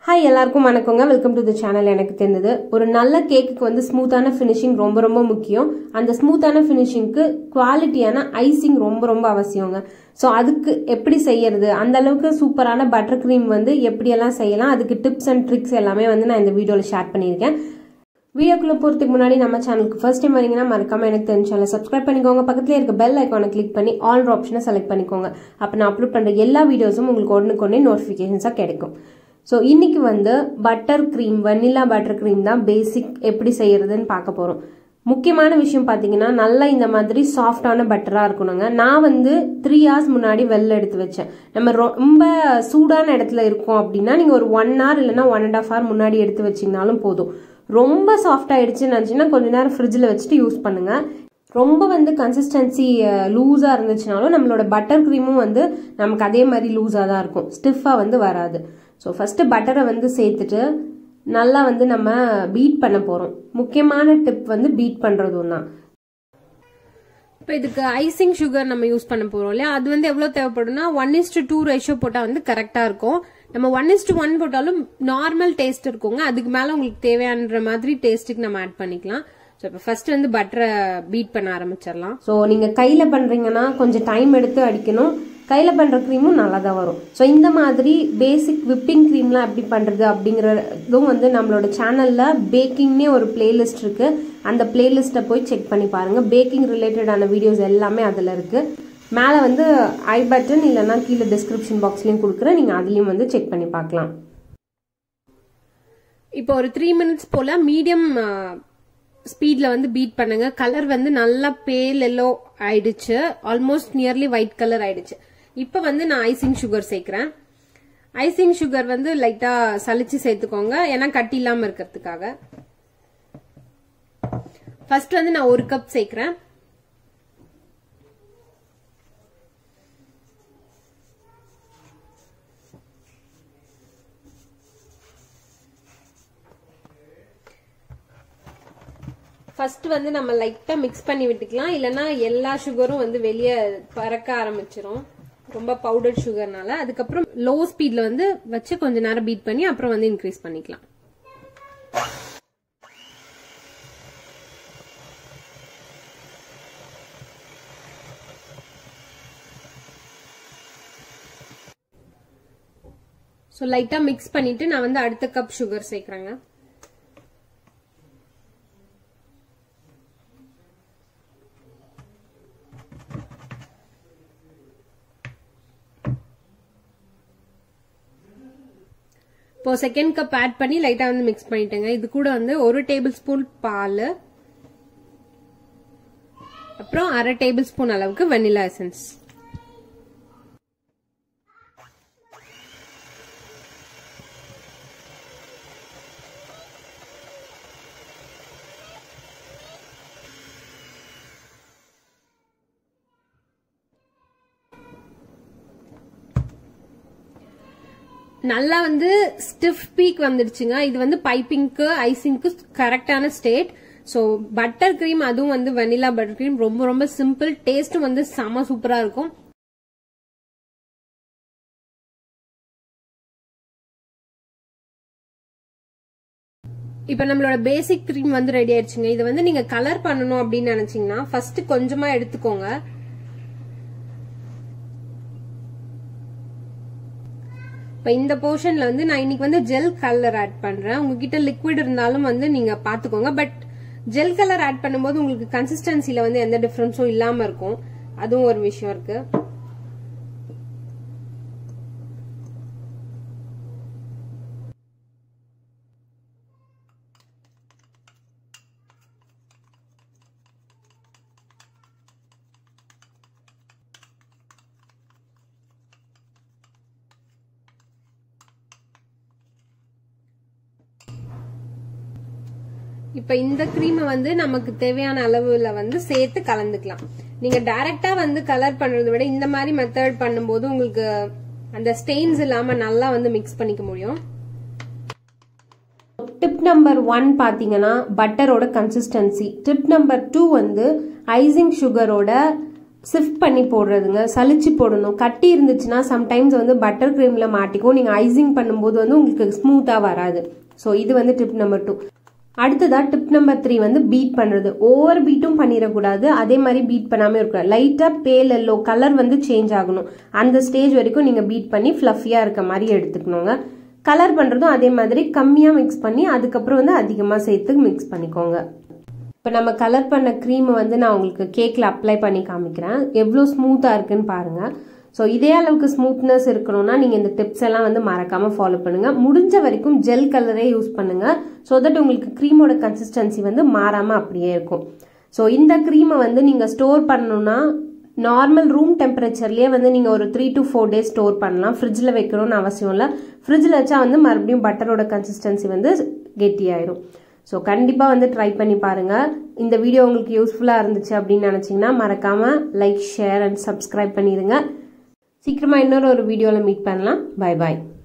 hi எல்லாருக்கும் வணக்கங்க welcome to the channel எனக்கு தெரிஞ்சது ஒரு நல்ல கேக்குக்கு வந்து ஸ்மூத்தான ஃபினிஷிங் ரொம்ப ரொம்ப முக்கியம் அந்த ஸ்மூத்தான ஃபினிஷிங்க்கு குவாலிட்டியான ஐசிங் ரொம்ப ரொம்ப அவசியங்க ஸோ அதுக்கு எப்படி செய்யறது அந்த அளவுக்கு சூப்பரான பட்டர் க்ரீம் வந்து எப்படியெல்லாம் செய்யலாம் அதுக்கு டிப்ஸ் அண்ட் ட்ரிக்ஸ் எல்லாமே வந்து நான் இந்த வீடியோவில் ஷேர் பண்ணியிருக்கேன் வீடியோக்குள்ள போகிறதுக்கு முன்னாடி நம்ம சேனலுக்கு ஃபர்ஸ்ட் டைம் வரீங்கன்னா மறக்காம எனக்கு தெரிஞ்ச சேனல் சப்ஸ்கிரைப் பண்ணிக்கோங்க பக்கத்துல இருக்க பெல் ஐக்கானை கிளிக் பண்ணி ஆல் ஆப்ஷனை செலக்ட் பண்ணிக்கோங்க அப்போ நான் அப்லோட் பண்ணுற எல்லா வீடியோஸும் உங்களுக்கு உடனுக்குடனே நோட்டிஃபிகேஷன்ஸாக கிடைக்கும் ஸோ இன்னைக்கு வந்து butter cream vanilla butter cream தான் பேசிக் எப்படி செய்யறதுன்னு பார்க்க போகிறோம் முக்கியமான விஷயம் பார்த்தீங்கன்னா நல்லா இந்த மாதிரி சாஃப்டான பட்டராக இருக்கணுங்க நான் வந்து த்ரீ ஹவர்ஸ் முன்னாடி வெளில எடுத்து வச்சேன் நம்ம ரொம்ப சூடான இடத்துல இருக்கோம் அப்படின்னா நீங்கள் ஒரு ஒன் ஹவர் இல்லைன்னா ஒன் அண்ட் ஆஃப் ஹவர் முன்னாடி எடுத்து வச்சிங்கனாலும் போதும் ரொம்ப சாஃப்ட் ஆயிடுச்சுன்னு நினச்சிங்கன்னா கொஞ்ச நேரம் ஃப்ரிட்ஜில் வச்சுட்டு யூஸ் பண்ணுங்க ரொம்ப வந்து கன்சிஸ்டன்சி லூஸாக இருந்துச்சுனாலும் நம்மளோட பட்டர் க்ரீமும் வந்து நமக்கு அதே மாதிரி லூஸாக தான் இருக்கும் ஸ்டிஃபாக வந்து வராது ஸோ ஃபஸ்ட்டு பட்டரை வந்து சேர்த்துட்டு நல்லா வந்து நம்ம பீட் பண்ண போகிறோம் முக்கியமான டிப் வந்து பீட் பண்ணுறதும் தான் இப்போ இதுக்கு ஐசிங் சுகர் நம்ம யூஸ் பண்ண போறோம் இல்லையா அது வந்து எவ்வளவு தேவைப்படும்னா one is to two ratio போட்டா வந்து கரெக்டா இருக்கும் நம்ம ஒன் இஸ் டு ஒன் போட்டாலும் நார்மல் டேஸ்ட் இருக்குங்க அதுக்கு மேல உங்களுக்கு தேவையான மாதிரி டேஸ்ட்டுக்கு நம்ம ஆட் பண்ணிக்கலாம் ஸோ இப்போ ஃபர்ஸ்ட் வந்து பட்டரை பீட் பண்ண ஆரம்பிச்சிடலாம் ஸோ நீங்கள் கையில் பண்ணுறீங்கன்னா கொஞ்சம் டைம் எடுத்து அடிக்கணும் கையில் பண்ணுற க்ரீமும் நல்லா தான் வரும் ஸோ இந்த மாதிரி பேசிக் விப்பிங் க்ரீம்லாம் எப்படி பண்ணுறது அப்படிங்கிறதும் வந்து நம்மளோட சேனலில் பேக்கிங்னே ஒரு பிளேலிஸ்ட் இருக்குது அந்த பிளேலிஸ்ட்டை போய் செக் பண்ணி பாருங்கள் பேக்கிங் ரிலேட்டடான வீடியோஸ் எல்லாமே அதில் இருக்குது மேலே வந்து ஐ பட்டன் இல்லைன்னா கீழே டிஸ்கிரிப்ஷன் பாக்ஸ்லையும் கொடுக்குறேன் நீங்கள் அதுலேயும் வந்து செக் பண்ணி பார்க்கலாம் இப்போ ஒரு த்ரீ மினிட்ஸ் போல மீடியம் ஸ்பீட்ல வந்து பீட் பண்ணுங்க கலர் வந்து நல்லா பேல் எல்லோ ஆயிடுச்சு ஆல்மோஸ்ட் நியர்லி ஒயிட் கலர் ஆயிடுச்சு இப்போ வந்து நான் ஐசிங் சுகர் சேர்க்கிறேன் ஐசிங் சுகர் வந்து லைட்டா சலிச்சு சேர்த்துக்கோங்க ஏன்னா கட்டி இல்லாம இருக்கிறதுக்காக ஃபர்ஸ்ட் வந்து நான் ஒரு கப் சேர்க்கிறேன் ஃபர்ஸ்ட் வந்து நம்ம லைட்டா மிக்ஸ் பண்ணி விட்டுக்கலாம் இல்லைன்னா எல்லா சுகரும் வந்து வெளியே பறக்க ஆரம்பிச்சிரும் ரொம்ப பவுடர் சுகர்னால அதுக்கப்புறம் லோ ஸ்பீட்ல வந்து வச்சு கொஞ்ச நேரம் பீட் பண்ணி அப்புறம் வந்து இன்க்ரீஸ் பண்ணிக்கலாம் ஸோ லைட்டா மிக்ஸ் பண்ணிட்டு நான் வந்து அடுத்த கப் சுகர் சேர்க்குறேங்க இப்போ செகண்ட் கப் ஆட் பண்ணி லைட்டா வந்து மிக்ஸ் பண்ணிட்டேங்க இது கூட வந்து ஒரு டேபிள் ஸ்பூன் பால் அப்புறம் அரை டேபிள் ஸ்பூன் அளவுக்கு வெனிலா எசன்ஸ் நல்லா வந்து ஸ்டிஃப் பீக் வந்துடுச்சுங்க இது வந்து பைப்பிங்க்கு ஐசிங்க்கு கரெக்டான ஸ்டேட் ஸோ பட்டர் கிரீம் அதுவும் வந்து வெனிலா பட்டர் கிரீம் ரொம்ப ரொம்ப சிம்பிள் டேஸ்ட்டும் வந்து செம சூப்பரா இருக்கும் இப்ப நம்மளோட பேசிக் கிரீம் வந்து ரெடி ஆயிடுச்சுங்க இதை வந்து நீங்க கலர் பண்ணணும் அப்படின்னு நினைச்சீங்கன்னா ஃபர்ஸ்ட் கொஞ்சமா எடுத்துக்கோங்க இப்போ இந்த போர்ஷன்ல வந்து நான் இன்னைக்கு வந்து ஜெல் கலர் ஆட் பண்றேன் உங்ககிட்ட லிக்விட் இருந்தாலும் வந்து நீங்க பாத்துக்கோங்க பட் ஜெல் கலர் ஆட் பண்ணும்போது உங்களுக்கு கன்சிஸ்டன்சில வந்து எந்த டிஃபரன்ஸும் இல்லாம இருக்கும் அதுவும் ஒரு விஷயம் இருக்கு இப்ப இந்த கிரீமை வந்து நமக்கு தேவையான அளவுல வந்து சேர்த்து கலந்துக்கலாம் நீங்க டைரக்டா வந்து கலர் பண்றதை விட இந்த மாதிரி மெத்தட் பண்ணும்போது உங்களுக்கு அந்த ஸ்டெயின்ஸ் இல்லாம நல்லா வந்து மிக்ஸ் பண்ணிக்க முடியும் டிப் நம்பர் ஒன் பார்த்தீங்கன்னா பட்டரோட கன்சிஸ்டன்சி டிப் நம்பர் டூ வந்து ஐசிங் சுகரோட சிஃப்ட் பண்ணி போடுறதுங்க சலிச்சு போடணும் கட்டி இருந்துச்சுன்னா சம்டைம்ஸ் வந்து பட்டர் கிரீமில் மாட்டிக்கும் நீங்கள் ஐசிங் பண்ணும்போது வந்து உங்களுக்கு ஸ்மூத்தாக வராது ஸோ இது வந்து டிப் நம்பர் டூ அடுத்ததா டிப் நம்பர் த்ரீ வந்து பீட் பண்ணுறது ஓவர் பீட்டும் பண்ணிடக்கூடாது அதே மாதிரி பீட் பண்ணாமல் இருக்கக்கூடாது லைட்டாக பேல் எல்லோ கலர் வந்து சேஞ்ச் ஆகணும் அந்த ஸ்டேஜ் வரைக்கும் நீங்கள் பீட் பண்ணி ஃப்ளஃபியாக இருக்க மாதிரி எடுத்துக்கணுங்க கலர் பண்ணுறதும் அதே மாதிரி கம்மியாக மிக்ஸ் பண்ணி அதுக்கப்புறம் வந்து அதிகமாக சேர்த்து மிக்ஸ் பண்ணிக்கோங்க இப்போ நம்ம கலர் பண்ண க்ரீமை வந்து நான் உங்களுக்கு கேக்கில் அப்ளை பண்ணி காமிக்கிறேன் எவ்வளோ ஸ்மூத்தாக இருக்குன்னு பாருங்கள் ஸோ இதே அளவுக்கு ஸ்மூத்னஸ் இருக்கணும்னா நீங்கள் இந்த டிப்ஸ் எல்லாம் வந்து மறக்காமல் ஃபாலோ பண்ணுங்கள் முடிஞ்ச வரைக்கும் ஜெல் கலரே யூஸ் பண்ணுங்கள் ஸோ தட் உங்களுக்கு க்ரீமோட கன்சிஸ்டன்சி வந்து மாறாமல் அப்படியே இருக்கும் ஸோ இந்த க்ரீமை வந்து நீங்கள் ஸ்டோர் பண்ணணும்னா நார்மல் ரூம் டெம்பரேச்சர்லேயே வந்து நீங்கள் ஒரு three to four days store பண்ணலாம் ஃப்ரிட்ஜில் வைக்கணும்னு அவசியம் இல்லை ஃப்ரிட்ஜில் வச்சா வந்து மறுபடியும் பட்டரோட கன்சிஸ்டன்சி வந்து கெட்டியாயிரும் ஸோ கண்டிப்பாக வந்து ட்ரை பண்ணி பாருங்கள் இந்த வீடியோ உங்களுக்கு யூஸ்ஃபுல்லாக இருந்துச்சு அப்படின்னு நினச்சிங்கன்னா மறக்காமல் லைக் ஷேர் அண்ட் சப்ஸ்கிரைப் பண்ணிடுங்க சீக்கிரமாக இன்னொரு ஒரு வீடியோவில் மீட் பண்ணலாம் பை பாய்